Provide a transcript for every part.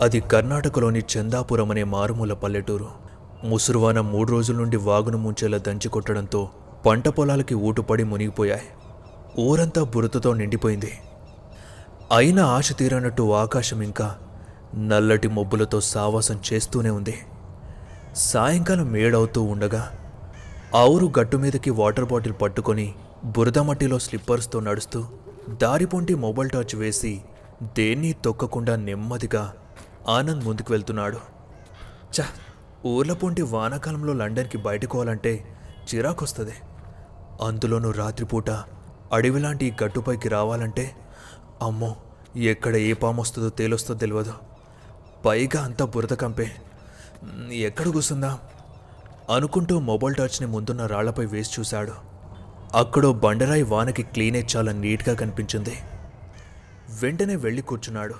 అది కర్ణాటకలోని చందాపురం అనే మారుమూల పల్లెటూరు ముసురువాన మూడు రోజుల నుండి వాగును ముంచేలా దంచి కొట్టడంతో పంట పొలాలకి ఊటుపడి మునిగిపోయాయి ఊరంతా బురదతో నిండిపోయింది అయినా ఆశ తీరనట్టు ఆకాశం ఇంకా నల్లటి మబ్బులతో సావాసం చేస్తూనే ఉంది సాయంకాలం మేడవుతూ ఉండగా ఆ ఊరు గట్టు మీదకి వాటర్ బాటిల్ పట్టుకొని బురద మట్టిలో స్లిప్పర్స్తో నడుస్తూ దారి పొంటి మొబైల్ టార్చ్ వేసి దేన్ని తొక్కకుండా నెమ్మదిగా ఆనంద్ ముందుకు వెళ్తున్నాడు చ ఊర్ల పొంటి వానాకాలంలో లండన్కి బయటకోవాలంటే చిరాకొస్తుంది అందులోనూ రాత్రిపూట అడవిలాంటి ఈ గట్టుపైకి రావాలంటే అమ్మో ఎక్కడ ఏ పాము వస్తుందో తేలొస్తుందో తెలియదు పైగా అంతా బురద కంపే మ్, ఎక్కడ కూర్చుందా అనుకుంటూ మొబైల్ టార్చ్ని ముందున్న రాళ్లపై వేసి చూశాడు అక్కడో బండరాయి వానకి క్లీనేజ్ చాలా నీట్గా కనిపించింది వెంటనే వెళ్ళి కూర్చున్నాడు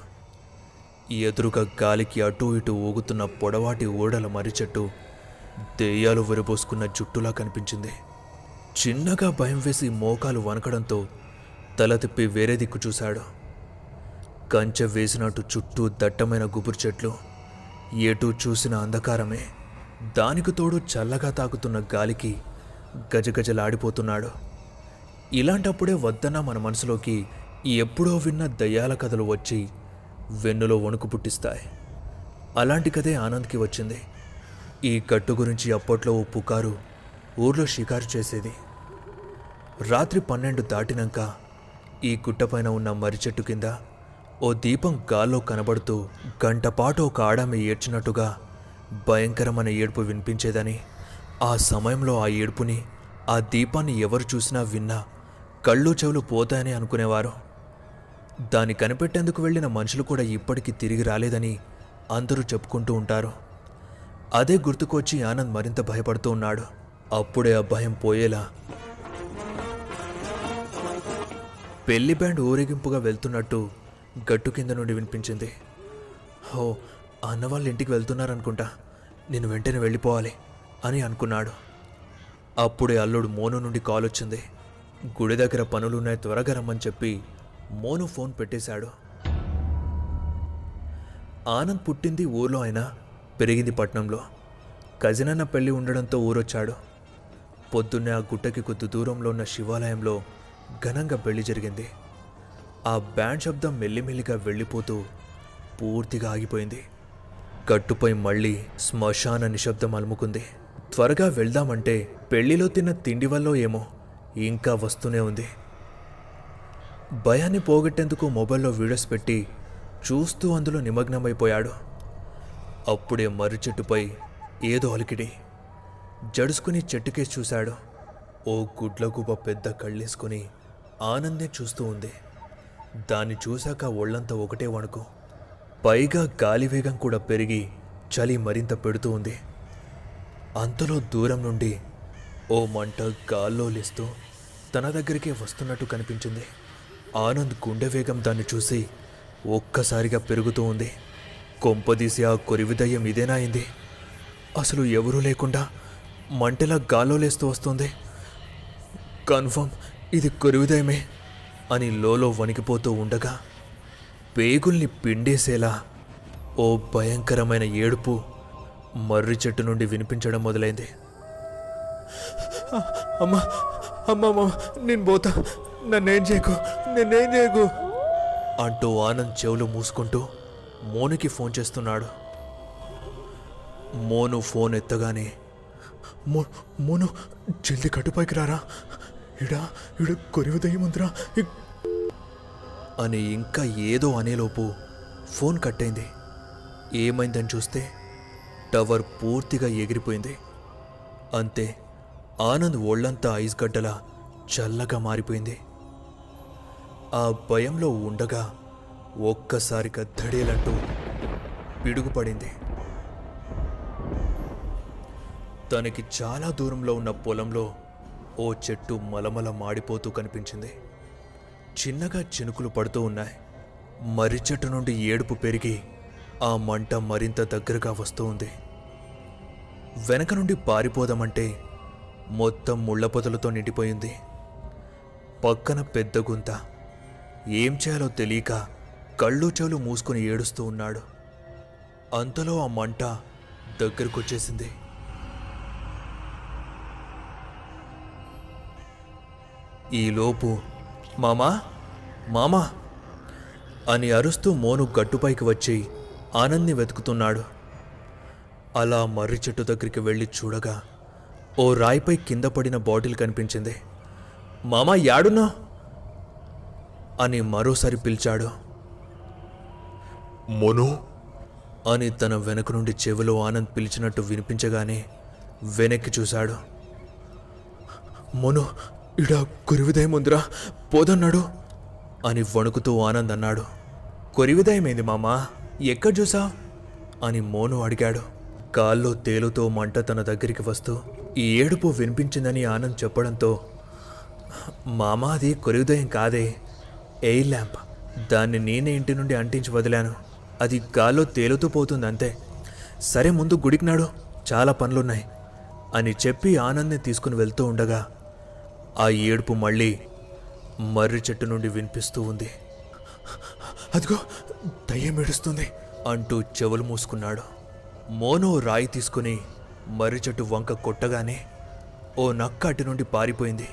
ఎదురుగా గాలికి అటూ ఇటూ ఊగుతున్న పొడవాటి ఊడల మర్రి చెట్టు దెయ్యాలు విరబోసుకున్న జుట్టులా కనిపించింది చిన్నగా భయం వేసి మోకాలు వనకడంతో తల తిప్పి వేరే దిక్కు చూశాడు కంచె వేసినట్టు చుట్టూ దట్టమైన గుబురు చెట్లు ఎటు చూసిన అంధకారమే దానికి తోడు చల్లగా తాకుతున్న గాలికి గజగజలాడిపోతున్నాడు ఇలాంటప్పుడే వద్దన్న మన మనసులోకి ఎప్పుడో విన్న దయ్యాల కథలు వచ్చి వెన్నులో వణుకు పుట్టిస్తాయి అలాంటి కథే ఆనంద్కి వచ్చింది ఈ గట్టు గురించి అప్పట్లో ఓ పుకారు ఊర్లో షికారు చేసేది రాత్రి పన్నెండు దాటినాక ఈ గుట్టపైన ఉన్న మర్రి చెట్టు కింద ఓ దీపం గాల్లో కనబడుతూ గంటపాటు ఒక ఆడామె ఏడ్చినట్టుగా భయంకరమైన ఏడుపు వినిపించేదని ఆ సమయంలో ఆ ఏడుపుని ఆ దీపాన్ని ఎవరు చూసినా విన్నా కళ్ళు చెవులు పోతాయని అనుకునేవారు దాన్ని కనిపెట్టేందుకు వెళ్ళిన మనుషులు కూడా ఇప్పటికీ తిరిగి రాలేదని అందరూ చెప్పుకుంటూ ఉంటారు అదే గుర్తుకొచ్చి ఆనంద్ మరింత భయపడుతూ ఉన్నాడు అప్పుడే ఆ భయం పోయేలా పెళ్లి బ్యాండ్ ఊరేగింపుగా వెళ్తున్నట్టు గట్టు కింద నుండి వినిపించింది హో అన్న వాళ్ళ ఇంటికి వెళ్తున్నారనుకుంటా నేను వెంటనే వెళ్ళిపోవాలి అని అనుకున్నాడు అప్పుడే అల్లుడు మోను నుండి కాల్ వచ్చింది గుడి దగ్గర పనులున్నాయి త్వరగా రమ్మని చెప్పి మోను ఫోన్ పెట్టేశాడు ఆనంద్ పుట్టింది ఊర్లో అయినా పెరిగింది పట్నంలో కజినన్న పెళ్లి ఉండడంతో ఊరొచ్చాడు పొద్దున్నే ఆ గుట్టకి కొద్ది దూరంలో ఉన్న శివాలయంలో ఘనంగా పెళ్లి జరిగింది ఆ బ్యాండ్ శబ్దం మెల్లిమెల్లిగా వెళ్ళిపోతూ పూర్తిగా ఆగిపోయింది గట్టుపై మళ్ళీ శ్మశాన నిశ్శబ్దం అలుముకుంది త్వరగా వెళ్దామంటే పెళ్లిలో తిన్న తిండి వల్లో ఏమో ఇంకా వస్తూనే ఉంది భయాన్ని పోగొట్టేందుకు మొబైల్లో వీడియోస్ పెట్టి చూస్తూ అందులో నిమగ్నమైపోయాడు అప్పుడే మర్రి చెట్టుపై ఏదో అలికిడి జడుసుకుని చెట్టుకేసి చూశాడు ఓ గుడ్లగూబ పెద్ద కళ్ళేసుకుని ఆనందే చూస్తూ ఉంది దాన్ని చూశాక ఒళ్ళంతా ఒకటే వణుకు పైగా గాలి వేగం కూడా పెరిగి చలి మరింత పెడుతూ ఉంది అంతలో దూరం నుండి ఓ మంట గాల్లో లేస్తూ తన దగ్గరికే వస్తున్నట్టు కనిపించింది ఆనంద్ గుండె వేగం దాన్ని చూసి ఒక్కసారిగా పెరుగుతూ ఉంది కొంపదీసి ఆ కొరివిదయ్యం ఇదేనా అయింది అసలు ఎవరూ లేకుండా మంటలా గాల్లో లేస్తూ వస్తుంది కన్ఫర్మ్ ఇది కొరివిదయమే అని లోలో వణికిపోతూ ఉండగా పేగుల్ని పిండేసేలా ఓ భయంకరమైన ఏడుపు మర్రి చెట్టు నుండి వినిపించడం మొదలైంది అమ్మా అమ్మమ్మ నేను పోతా నన్నేం చేయకు నేనేం చేయకు అంటూ ఆనంద్ చెవులు మూసుకుంటూ మోనుకి ఫోన్ చేస్తున్నాడు మోను ఫోన్ ఎత్తగానే మో మోను జల్ది కట్టుపైకి రారా ఇడా ఇడ కొరివి దయ్యముందిరా అని ఇంకా ఏదో అనేలోపు ఫోన్ కట్టయింది ఏమైందని చూస్తే టవర్ పూర్తిగా ఎగిరిపోయింది అంతే ఆనంద్ ఒళ్ళంతా ఐస్ గడ్డలా చల్లగా మారిపోయింది ఆ భయంలో ఉండగా ఒక్కసారిగా ధడేలంటూ పిడుగుపడింది తనకి చాలా దూరంలో ఉన్న పొలంలో ఓ చెట్టు మలమల మాడిపోతూ కనిపించింది చిన్నగా చినుకులు పడుతూ ఉన్నాయి మర్రి చెట్టు నుండి ఏడుపు పెరిగి ఆ మంట మరింత దగ్గరగా వస్తూ ఉంది వెనక నుండి పారిపోదామంటే మొత్తం ముళ్ళ పొదలతో నిండిపోయింది పక్కన పెద్ద గుంత ఏం చేయాలో తెలియక కళ్ళు చెవులు మూసుకొని ఏడుస్తూ ఉన్నాడు అంతలో ఆ మంట దగ్గరకొచ్చేసింది ఈలోపు మామా మామా అని అరుస్తూ మోను గట్టుపైకి వచ్చి ఆనంద్ని వెతుకుతున్నాడు అలా మర్రి చెట్టు దగ్గరికి వెళ్ళి చూడగా ఓ రాయిపై కింద పడిన బాటిల్ కనిపించింది మామా యాడున్నా అని మరోసారి పిలిచాడు మోను అని తన వెనక నుండి చెవిలో ఆనంద్ పిలిచినట్టు వినిపించగానే వెనక్కి చూశాడు మోను ఇడా కొరివిదయం ఉందిరా పోదన్నాడు అని వణుకుతూ ఆనంద్ అన్నాడు కొరివిదయమేంది మామా ఎక్కడ చూసా అని మోను అడిగాడు కాల్లో తేలుతో మంట తన దగ్గరికి వస్తూ ఈ ఏడుపు వినిపించిందని ఆనంద్ చెప్పడంతో మామా అది కొరివిదయం కాదే ఎయిర్ ల్యాంప్ దాన్ని నేనే ఇంటి నుండి అంటించి వదిలాను అది గాల్లో తేలుతూ పోతుంది అంతే సరే ముందు గుడికి నాడు చాలా పనులున్నాయి అని చెప్పి ఆనంద్ని తీసుకుని వెళ్తూ ఉండగా ఆ ఏడుపు మళ్ళీ మర్రి చెట్టు నుండి వినిపిస్తూ ఉంది అదిగో దయ్యం ఏడుస్తుంది అంటూ చెవులు మూసుకున్నాడు మోనో రాయి తీసుకుని మర్రి చెట్టు వంక కొట్టగానే ఓ నక్క అటు నుండి పారిపోయింది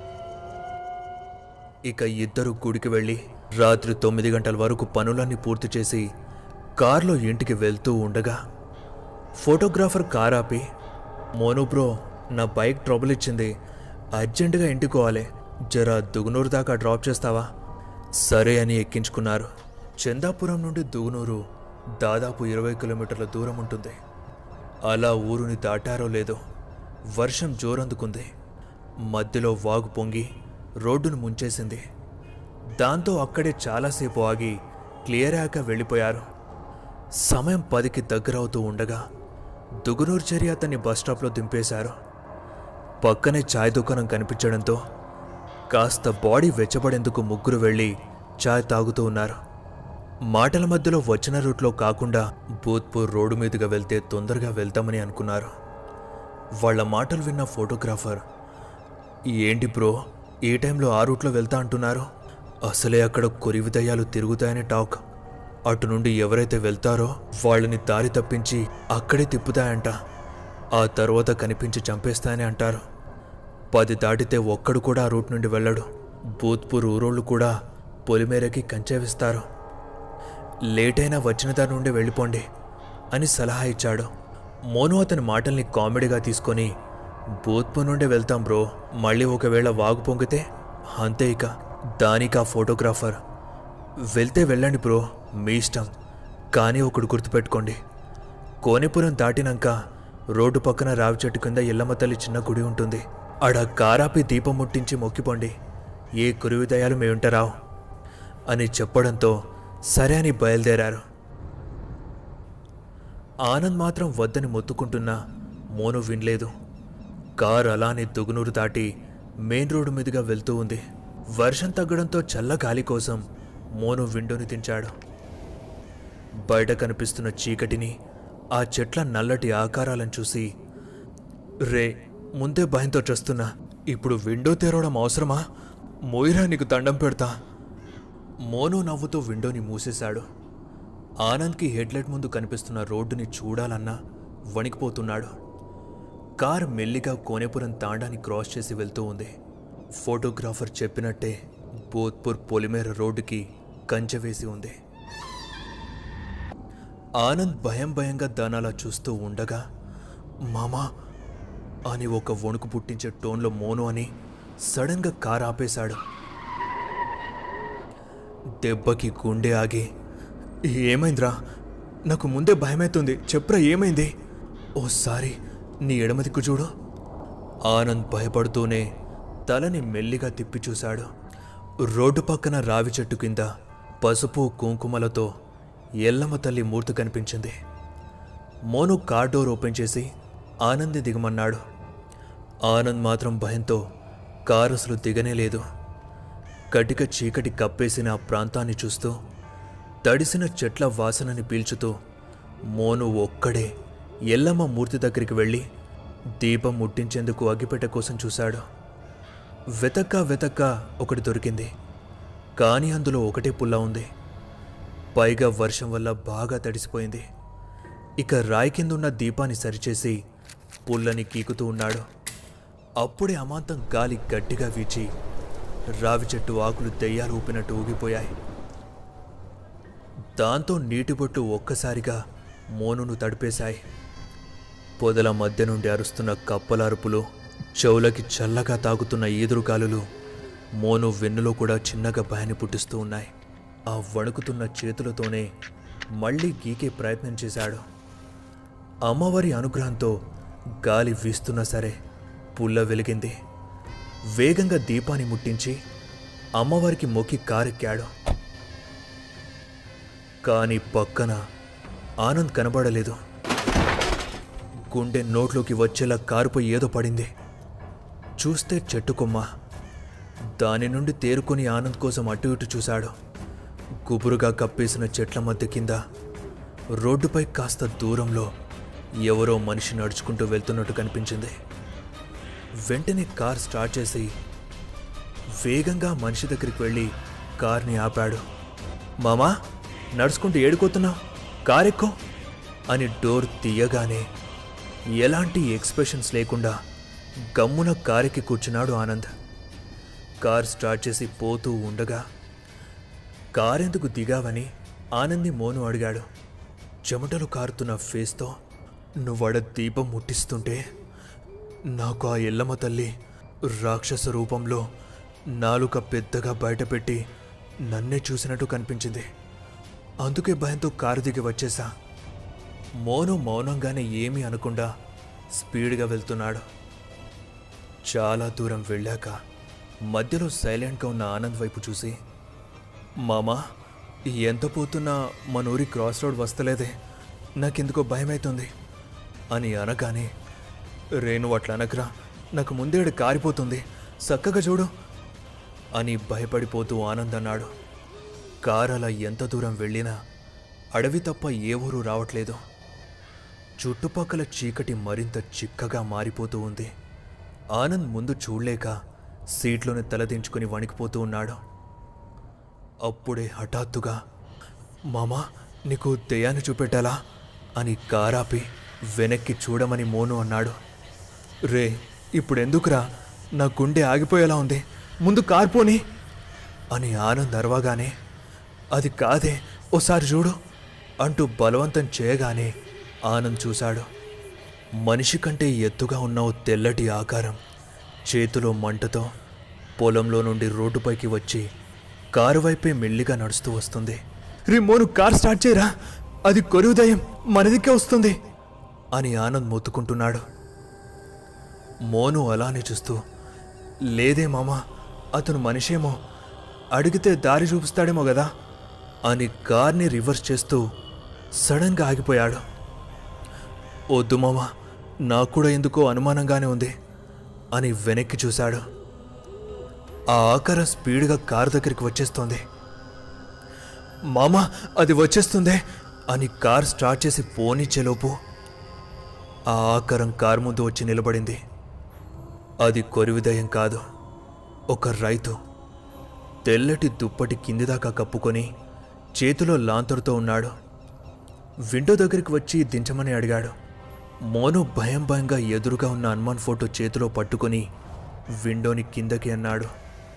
ఇక ఇద్దరు గుడికి వెళ్ళి రాత్రి తొమ్మిది గంటల వరకు పనులన్నీ పూర్తి చేసి కారులో ఇంటికి వెళ్తూ ఉండగా ఫోటోగ్రాఫర్ కార్ ఆపి మోను బ్రో నా బైక్ ట్రబుల్ ఇచ్చింది అర్జెంటుగా ఇంటికోవాలి జర దుగునూరు దాకా డ్రాప్ చేస్తావా సరే అని ఎక్కించుకున్నారు చందాపురం నుండి దుగునూరు దాదాపు ఇరవై కిలోమీటర్ల దూరం ఉంటుంది అలా ఊరుని దాటారో లేదో వర్షం జోరందుకుంది మధ్యలో వాగు పొంగి రోడ్డును ముంచేసింది దాంతో అక్కడే చాలాసేపు ఆగి క్లియర్ అయ్యాక వెళ్ళిపోయారు సమయం పదికి దగ్గరవుతూ ఉండగా దుగునూరు చర్య అతన్ని బస్టాప్లో దింపేశారు పక్కనే చాయ్ దుకాణం కనిపించడంతో కాస్త బాడీ వెచ్చబడేందుకు ముగ్గురు వెళ్ళి చాయ్ తాగుతూ ఉన్నారు మాటల మధ్యలో వచ్చిన రూట్లో కాకుండా భూత్పూర్ రోడ్డు మీదుగా వెళ్తే తొందరగా వెళ్తామని అనుకున్నారు వాళ్ళ మాటలు విన్న ఫోటోగ్రాఫర్ ఏంటి బ్రో ఏ టైంలో ఆ రూట్లో వెళ్తా అంటున్నారు అసలే అక్కడ కొరివి దయ్యాలు తిరుగుతాయని టాక్ అటు నుండి ఎవరైతే వెళ్తారో వాళ్ళని దారి తప్పించి అక్కడే తిప్పుతాయంట ఆ తర్వాత కనిపించి చంపేస్తాయని అంటారు పది దాటితే ఒక్కడు కూడా ఆ రూట్ నుండి వెళ్ళడు భూత్పూర్ ఊరోళ్ళు కూడా పొలిమేరకి కంచెవిస్తారు లేట్ అయినా వచ్చిన దారి నుండి వెళ్ళిపోండి అని సలహా ఇచ్చాడు మోను అతని మాటల్ని కామెడీగా తీసుకొని భూత్పూర్ నుండి వెళ్తాం బ్రో మళ్ళీ ఒకవేళ వాగు పొంగితే అంతే ఇక దానికి ఆ ఫోటోగ్రాఫర్ వెళ్తే వెళ్ళండి బ్రో మీ ఇష్టం కానీ ఒకడు గుర్తుపెట్టుకోండి కోనేపురం దాటినాక రోడ్డు పక్కన రావి చెట్టు కింద ఎల్లమ్మ తల్లి చిన్న గుడి ఉంటుంది ఆడ కారాపి దీపం ముట్టించి మొక్కిపోండి ఏ కురివి దయాలు మేముంటరావు అని చెప్పడంతో సరే అని బయలుదేరారు ఆనంద్ మాత్రం వద్దని మొత్తుకుంటున్నా మోను వినలేదు కారు అలానే దుగునూరు దాటి మెయిన్ రోడ్డు మీదుగా వెళ్తూ ఉంది వర్షం తగ్గడంతో చల్ల గాలి కోసం మోను విండోని తెంచాడు బయట కనిపిస్తున్న చీకటిని ఆ చెట్ల నల్లటి ఆకారాలను చూసి రే ముందే భయంతో చస్తున్నా ఇప్పుడు విండో తెరవడం అవసరమా మోయిరా నీకు దండం పెడతా మోను నవ్వుతూ విండోని మూసేశాడు ఆనంద్కి హెడ్లైట్ ముందు కనిపిస్తున్న రోడ్డుని చూడాలన్నా వణికిపోతున్నాడు కార్ మెల్లిగా కోనేపురం తాండాని క్రాస్ చేసి వెళ్తూ ఉంది ఫోటోగ్రాఫర్ చెప్పినట్టే బోధ్పూర్ పొలిమేర రోడ్డుకి కంచె వేసి ఉంది ఆనంద్ భయం భయంగా దానాలా చూస్తూ ఉండగా మామా అని ఒక వణుకు పుట్టించే టోన్లో మోను అని సడన్గా కార్ ఆపేశాడు దెబ్బకి గుండె ఆగి ఏమైందిరా నాకు ముందే భయమవుతుంది చెప్పురా ఏమైంది ఓసారి నీ ఎడమ దిక్కు చూడు ఆనంద్ భయపడుతూనే తలని మెల్లిగా తిప్పి చూశాడు రోడ్డు పక్కన రావి చెట్టు కింద పసుపు కుంకుమలతో ఎల్లమ్మ తల్లి మూర్తి కనిపించింది మోను కార్ డోర్ ఓపెన్ చేసి ఆనంద్ని దిగమన్నాడు ఆనంద్ మాత్రం భయంతో కారు అసలు దిగనే లేదు కటిక చీకటి కప్పేసిన ఆ ప్రాంతాన్ని చూస్తూ తడిసిన చెట్ల వాసనని పీల్చుతూ మోను ఒక్కడే ఎల్లమ్మ మూర్తి దగ్గరికి వెళ్ళి దీపం ముట్టించేందుకు అగ్గిపెట్టె కోసం చూశాడు వెతక్క వెతక్క ఒకటి దొరికింది కానీ అందులో ఒకటే పుల్ల ఉంది పైగా వర్షం వల్ల బాగా తడిసిపోయింది ఇక రాయి కింద ఉన్న దీపాన్ని సరిచేసి పుల్లని గీకుతూ ఉన్నాడు అప్పుడే అమాంతం గాలి గట్టిగా వీచి రావి చెట్టు ఆకులు దెయ్యాలు ఊపినట్టు ఊగిపోయాయి దాంతో నీటి బొట్టు ఒక్కసారిగా మోనును తడిపేశాయి పొదల మధ్య నుండి అరుస్తున్న కప్పల అరుపులు చెవులకి చల్లగా తాగుతున్న ఈదురుగాలులు మోను వెన్నులో కూడా చిన్నగా భయాన్ని పుట్టిస్తూ ఉన్నాయి ఆ వణుకుతున్న చేతులతోనే మళ్ళీ గీకే ప్రయత్నం చేశాడు అమ్మవారి అనుగ్రహంతో గాలి వీస్తున్నా సరే పుల్ల వెలిగింది వేగంగా దీపాన్ని ముట్టించి అమ్మవారికి మొక్కి కారెక్కాడు కానీ పక్కన ఆనంద్ కనబడలేదు గుండె నోట్లోకి వచ్చేలా కారుపై ఏదో పడింది చూస్తే చెట్టు కొమ్మ దాని నుండి తేరుకొని ఆనంద్ కోసం అటు ఇటు చూశాడు గుబురుగా కప్పేసిన చెట్ల మధ్య కింద రోడ్డుపై కాస్త దూరంలో ఎవరో మనిషి నడుచుకుంటూ వెళ్తున్నట్టు కనిపించింది వెంటనే కార్ స్టార్ట్ చేసి వేగంగా మనిషి దగ్గరికి వెళ్ళి కార్ని ఆపాడు మామా నడుచుకుంటూ ఏడుకోతున్నావు కార్ ఎక్కు అని డోర్ తీయగానే ఎలాంటి ఎక్స్ప్రెషన్స్ లేకుండా గమ్మున కారెక్కి కూర్చున్నాడు ఆనంద్ కార్ స్టార్ట్ చేసి పోతూ ఉండగా కారెందుకు దిగావని ఆనంద్ని మోను అడిగాడు చెమటలు కారుతున్న ఫేస్తో నువ్వడ దీపం ముట్టిస్తుంటే నాకు ఆ ఎల్లమ్మ తల్లి రాక్షస రూపంలో నాలుక పెద్దగా బయటపెట్టి నన్నే చూసినట్టు కనిపించింది అందుకే భయంతో కారు దిగి వచ్చేసా మోను మౌనంగానే ఏమీ అనకుండా స్పీడ్గా వెళ్తున్నాడు చాలా దూరం వెళ్ళాక మధ్యలో సైలెంట్గా ఉన్న ఆనంద్ వైపు చూసి మామా ఎంత పోతున్నా మన ఊరి క్రాస్ రోడ్ వస్తలేదే నాకెందుకో భయమవుతుంది అని అనగానే రేణు అట్లా అనకరా నాకు ముందేడు కారిపోతుంది చక్కగా చూడు అని భయపడిపోతూ ఆనంద్ అన్నాడు కారు అలా ఎంత దూరం వెళ్ళినా అడవి తప్ప ఏ ఊరు రావట్లేదు చుట్టుపక్కల చీకటి మరింత చిక్కగా మారిపోతూ ఉంది ఆనంద్ ముందు చూడలేక సీట్లోనే తలదించుకుని వణికిపోతూ ఉన్నాడు అప్పుడే హఠాత్తుగా మామా నీకు దెయ్యాన్ని చూపెట్టాలా అని కారాపి వెనక్కి చూడమని మోను అన్నాడు రే ఇప్పుడెందుకురా నా గుండె ఆగిపోయేలా ఉంది ముందు కార్పోని అని ఆనంద్ అరవగానే అది కాదే ఓసారి చూడు అంటూ బలవంతం చేయగానే ఆనంద్ చూశాడు మనిషి కంటే ఎత్తుగా ఉన్న ఓ తెల్లటి ఆకారం చేతిలో మంటతో పొలంలో నుండి రోడ్డుపైకి వచ్చి కారు వైపే మెల్లిగా నడుస్తూ వస్తుంది రిమోను కార్ స్టార్ట్ చేయరా అది కొరువుదయం మనదికే వస్తుంది అని ఆనంద్ మొత్తుకుంటున్నాడు మోను అలానే చూస్తూ లేదే మామా అతను మనిషేమో అడిగితే దారి చూపిస్తాడేమో కదా అని కార్ని రివర్స్ చేస్తూ సడన్గా ఆగిపోయాడు వద్దు మామ నాకు కూడా ఎందుకో అనుమానంగానే ఉంది అని వెనక్కి చూశాడు ఆ ఆకారం స్పీడ్గా కారు దగ్గరికి వచ్చేస్తోంది మామ అది వచ్చేస్తుందే అని కార్ స్టార్ట్ చేసి పోనిచ్చేలోపు ఆ ఆకారం కారు ముందు వచ్చి నిలబడింది అది కొరివిదయం కాదు ఒక రైతు తెల్లటి దుప్పటి కింది దాకా కప్పుకొని చేతిలో లాంతరుతో ఉన్నాడు విండో దగ్గరికి వచ్చి దించమని అడిగాడు మోను భయం భయంగా ఎదురుగా ఉన్న హనుమాన్ ఫోటో చేతిలో పట్టుకొని విండోని కిందకి అన్నాడు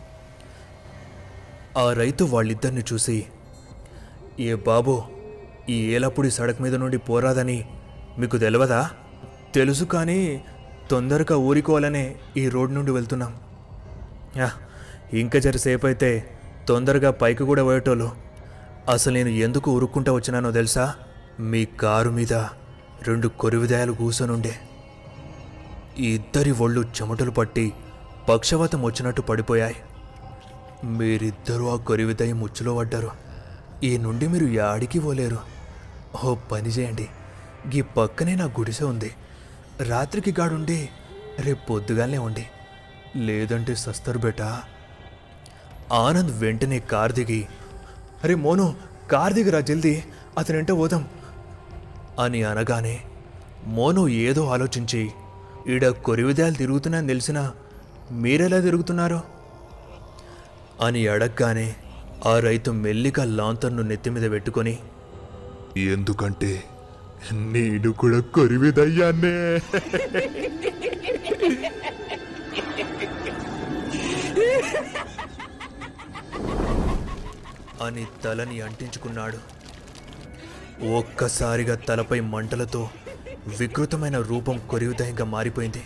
ఆ రైతు వాళ్ళిద్దరిని చూసి ఏ బాబు ఈ ఏలపుడి సడక్ మీద నుండి పోరాదని మీకు తెలియదా తెలుసు కానీ తొందరగా ఊరుకోవాలనే ఈ రోడ్ నుండి వెళ్తున్నాం యా, ఇంకా జరసేపు అయితే తొందరగా పైకి కూడా పోయేటోళ్ళు అసలు నేను ఎందుకు ఉరుక్కుంటా వచ్చినానో తెలుసా మీ కారు మీద రెండు కొరివిదాయాలు కూసోనుండే ఈ ఇద్దరి ఒళ్ళు చెమటలు పట్టి పక్షవాతం వచ్చినట్టు పడిపోయాయి మీరిద్దరూ ఆ కొరివిదయం ముచ్చులో పడ్డారు ఈ నుండి మీరు యాడికి పోలేరు ఓ పని చేయండి గీ పక్కనే నా గుడిసె ఉంది రాత్రికి గాడుండి రేపు పొద్దుగాలనే ఉండి లేదంటే సస్తరు బేటా ఆనంద్ వెంటనే కార్ దిగి అరే మోను కార్ దిగిరా జల్దీ అతనింట పోదాం అని అనగానే మోను ఏదో ఆలోచించి ఈడ కొరివిదాలు తిరుగుతున్నా తెలిసినా మీరెలా తిరుగుతున్నారు అని అడగగానే ఆ రైతు మెల్లిగా లాంతర్ను నెత్తిమీద పెట్టుకొని ఎందుకంటే నేను కూడా కొరివిదయ్యానే అని తలని అంటించుకున్నాడు ఒక్కసారిగా తలపై మంటలతో వికృతమైన రూపం కొరివిదయంగా మారిపోయింది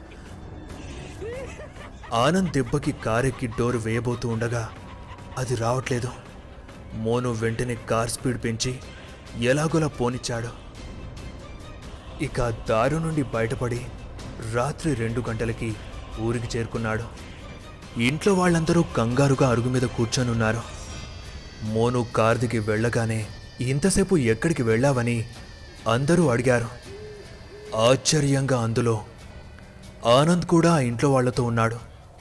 ఆనంద్ దెబ్బకి కారెక్కి డోర్ వేయబోతూ ఉండగా అది రావట్లేదు మోను వెంటనే కార్ స్పీడ్ పెంచి ఎలాగోలా పోనిచ్చాడు ఇక దారు నుండి బయటపడి రాత్రి రెండు గంటలకి ఊరికి చేరుకున్నాడు ఇంట్లో వాళ్ళందరూ కంగారుగా అరుగు మీద కూర్చొనున్నారు మోను కార్ దిగి వెళ్ళగానే ఇంతసేపు ఎక్కడికి వెళ్ళావని అందరూ అడిగారు ఆశ్చర్యంగా అందులో ఆనంద్ కూడా ఆ ఇంట్లో వాళ్ళతో ఉన్నాడు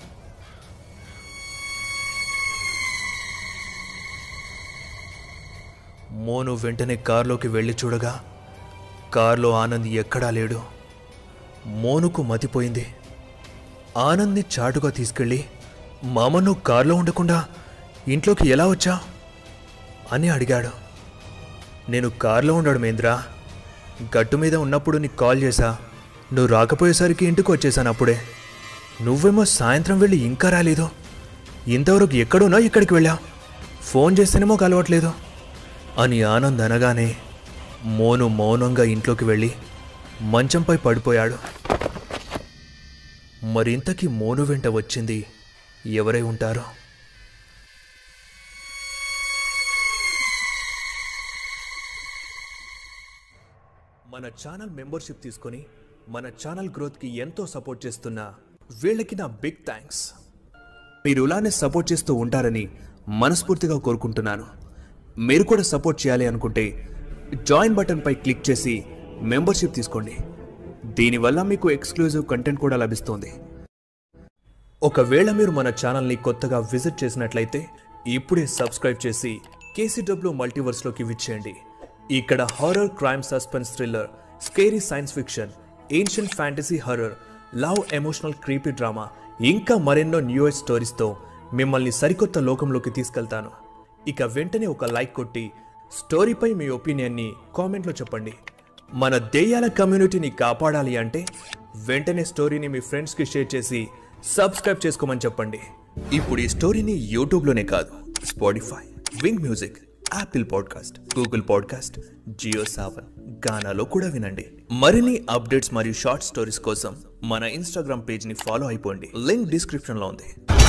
మోను వెంటనే కారులోకి వెళ్ళి చూడగా కారులో ఆనంద్ ఎక్కడా లేడు మోనుకు మతిపోయింది ఆనంద్ని చాటుగా తీసుకెళ్ళి మామ నువ్వు కారులో ఉండకుండా ఇంట్లోకి ఎలా వచ్చా అని అడిగాడు నేను కారులో ఉండడు మేంద్రా గట్టు మీద ఉన్నప్పుడు నీకు కాల్ చేశా నువ్వు రాకపోయేసరికి ఇంటికి వచ్చేసాను అప్పుడే నువ్వేమో సాయంత్రం వెళ్ళి ఇంకా రాలేదు ఇంతవరకు ఎక్కడున్నా ఇక్కడికి వెళ్ళా ఫోన్ చేస్తేనేమో కలవట్లేదు అని ఆనంద్ అనగానే మోను మౌనంగా ఇంట్లోకి వెళ్ళి మంచంపై పడిపోయాడు మరింతకి మోను వెంట వచ్చింది ఎవరై ఉంటారో మన ఛానల్ మెంబర్షిప్ తీసుకొని మన ఛానల్ గ్రోత్కి ఎంతో సపోర్ట్ చేస్తున్న వీళ్ళకి నా బిగ్ థ్యాంక్స్ మీరు ఇలానే సపోర్ట్ చేస్తూ ఉంటారని మనస్ఫూర్తిగా కోరుకుంటున్నాను మీరు కూడా సపోర్ట్ చేయాలి అనుకుంటే జాయిన్ బటన్పై క్లిక్ చేసి మెంబర్షిప్ తీసుకోండి దీనివల్ల మీకు ఎక్స్క్లూజివ్ కంటెంట్ కూడా లభిస్తుంది ఒకవేళ మీరు మన ఛానల్ని కొత్తగా విజిట్ చేసినట్లయితే ఇప్పుడే సబ్స్క్రైబ్ చేసి కేసీడబ్ల్యూ మల్టీవర్స్లోకి విచ్చేయండి ఇక్కడ horror crime suspense thriller scary science fiction ancient fantasy horror love emotional creepy drama ఇంకా మరెన్నో న్యూయర్ స్టోరీస్తో మిమ్మల్ని సరికొత్త లోకంలోకి తీసుకెళ్తాను ఇక వెంటనే ఒక లైక్ కొట్టి స్టోరీపై మీ ఒపీనియన్ని కామెంట్లో చెప్పండి మన దెయ్యాల కమ్యూనిటీని కాపాడాలి అంటే వెంటనే స్టోరీని మీ ఫ్రెండ్స్కి షేర్ చేసి సబ్స్క్రైబ్ చేసుకోమని చెప్పండి ఇప్పుడు ఈ స్టోరీని యూట్యూబ్లోనే కాదు Spotify Wynk music Apple podcast Google podcast Jio Saavn గానాలో కూడా వినండి మరిన్ని అప్డేట్స్ మరియు షార్ట్ స్టోరీస్ కోసం మన ఇన్స్టాగ్రామ్ పేజ్ని ఫాలో అయిపోండి లింక్ డిస్క్రిప్షన్లో ఉంది